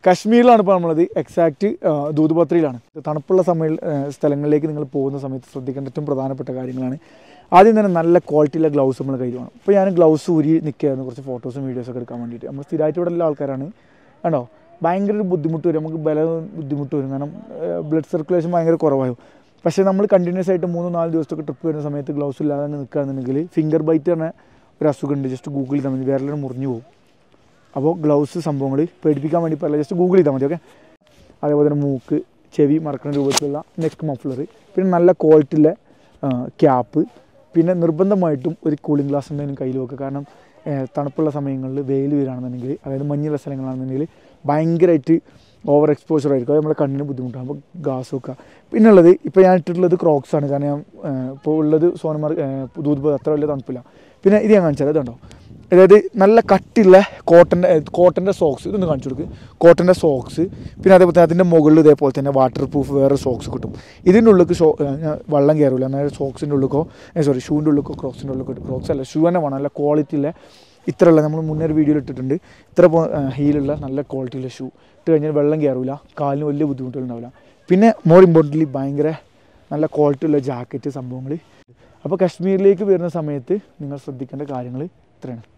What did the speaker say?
കശ്മീരിലാണ് ഇപ്പോൾ നമ്മളത് എക്സാക്റ്റ് ദൂതുപത്രിയിലാണ് തണുപ്പുള്ള സമയ ഏഹ് സ്ഥലങ്ങളിലേക്ക് നിങ്ങൾ പോകുന്ന സമയത്ത് ശ്രദ്ധിക്കേണ്ട ഏറ്റവും പ്രധാനപ്പെട്ട കാര്യങ്ങളാണ് ആദ്യം തന്നെ നല്ല ക്വാളിറ്റിയുള്ള ഗ്ലൗസ് നമ്മൾ കയ്യിൽ വേണം ഇപ്പോൾ ഞാൻ ഗ്ലൗസ് ഊരി നിൽക്കുകയായിരുന്നു കുറച്ച് ഫോട്ടോസും വീഡിയോസൊക്കെ എടുക്കാൻ വേണ്ടിയിട്ട് നമ്മൾ സ്ഥിരമായിട്ട് ഇവിടെ ഉള്ള ആൾക്കാരാണ് കണ്ടോ ഭയങ്കര ഒരു ബുദ്ധിമുട്ട് വരും നമുക്ക് ബല ബുദ്ധിമുട്ട് വരും കാരണം ബ്ലഡ് സർക്കുലേഷൻ ഭയങ്കര കുറവാകും പക്ഷേ നമ്മൾ കണ്ടിന്യൂസ് ആയിട്ട് മൂന്ന് നാല് ദിവസത്തൊക്കെ ട്രിപ്പ് വരുന്ന സമയത്ത് ഗ്ലൗസ് ഇല്ലാതെ തന്നെ നിൽക്കുകയാണെന്നുണ്ടെങ്കിൽ ഫിംഗർ ബൈറ്റ് പറഞ്ഞ ഒരു അസുഖമുണ്ട് ജസ്റ്റ് ഗൂഗിൾ ചെയ്താൽ മതി വിരലിന് മുറിഞ്ഞു പോകും അപ്പോൾ ഗ്ലൗസ് സംഭവങ്ങൾ പേടിപ്പിക്കാൻ വേണ്ടി പറയില്ല ജസ്റ്റ് ഗൂഗിൾ ചെയ്താൽ മതി ഓക്കെ അതേപോലെ തന്നെ മൂക്ക് ചെവി മറക്കുന്ന രൂപത്തിലുള്ള നെക്ക് മഫ്ലർ പിന്നെ നല്ല ക്വാളിറ്റിയുള്ള ക്യാപ്പ് പിന്നെ നിർബന്ധമായിട്ടും ഒരു കൂളിംഗ് ഗ്ലാസ് ഉണ്ടെങ്കിലും കയ്യിൽ വെക്കുക കാരണം ഏഹ്, തണുപ്പുള്ള സമയങ്ങളിൽ വെയിൽ വരികയാണെന്നുണ്ടെങ്കിൽ അതായത് മഞ്ഞുള്ള സ്ഥലങ്ങളാണെന്നുണ്ടെങ്കിൽ ഭയങ്കരമായിട്ട് ഓവർ എക്സ്പോഷർ ആയിരിക്കും അത് നമ്മുടെ കണ്ണിന് ബുദ്ധിമുട്ടാണ് അപ്പോൾ ഗ്ലാസ് വെക്കുക പിന്നെ ഉള്ളത് ഇപ്പോൾ ഞാൻ ഇട്ടിട്ടുള്ളത് ക്രോക്സ് ആണ് കാരണം ഞാൻ ഏഹ്, ഇപ്പോൾ ഉള്ളത് സോനമാർ ദൂത് അത്ര വലിയ തണുപ്പില്ല പിന്നെ ഇത് ഞാൻ കാണിച്ചാൽ ഇതുണ്ടോ അതായത് നല്ല കട്ടിയുള്ള കോട്ടൻ്റെ കോട്ടൻ്റെ സോക്സ് ഇതൊന്ന് കാണിച്ചു കൊടുക്ക് കോട്ടൻ്റെ സോക്സ് പിന്നെ അതേപോലെ തന്നെ അതിൻ്റെ മുകളിൽ ഇതേപോലെ തന്നെ വാട്ടർ പ്രൂഫ് വേറെ സോക്സ് കിട്ടും ഇതിൻ്റെ ഉള്ളിലേക്ക് ഷോ വെള്ളം കയറില്ല എന്നാൽ സോക്സിൻ്റെ ഉള്ളിലേക്കോ സോറി ഷൂവിൻ്റെ ഉള്ളിലേക്കോ ക്രോക്സിൻ്റെ ഉള്ളിലേക്കോ ക്രോക്സ് അല്ല ഷൂ തന്നെ വേണം നല്ല ക്വാളിറ്റിയുള്ള ഇത്രയുള്ള നമ്മൾ മുന്നേ ഒരു വീഡിയോയിൽ ഇട്ടിട്ടുണ്ട് ഇത്ര ഹീലുള്ള നല്ല ക്വാളിറ്റിയുള്ള ഷൂ ഇട്ട് കഴിഞ്ഞാൽ വെള്ളം കയറില്ല കാലിന് വലിയ ബുദ്ധിമുട്ടുകളുണ്ടാവില്ല പിന്നെ മോർ ഇമ്പോർട്ടൻ്റ്ലി ഭയങ്കര നല്ല ക്വാളിറ്റി ഉള്ള ജാക്കറ്റ് സംഭവങ്ങൾ അപ്പോൾ കശ്മീരിലേക്ക് വരുന്ന സമയത്ത് നിങ്ങൾ ശ്രദ്ധിക്കേണ്ട കാര്യങ്ങൾ ഇത്രയാണ്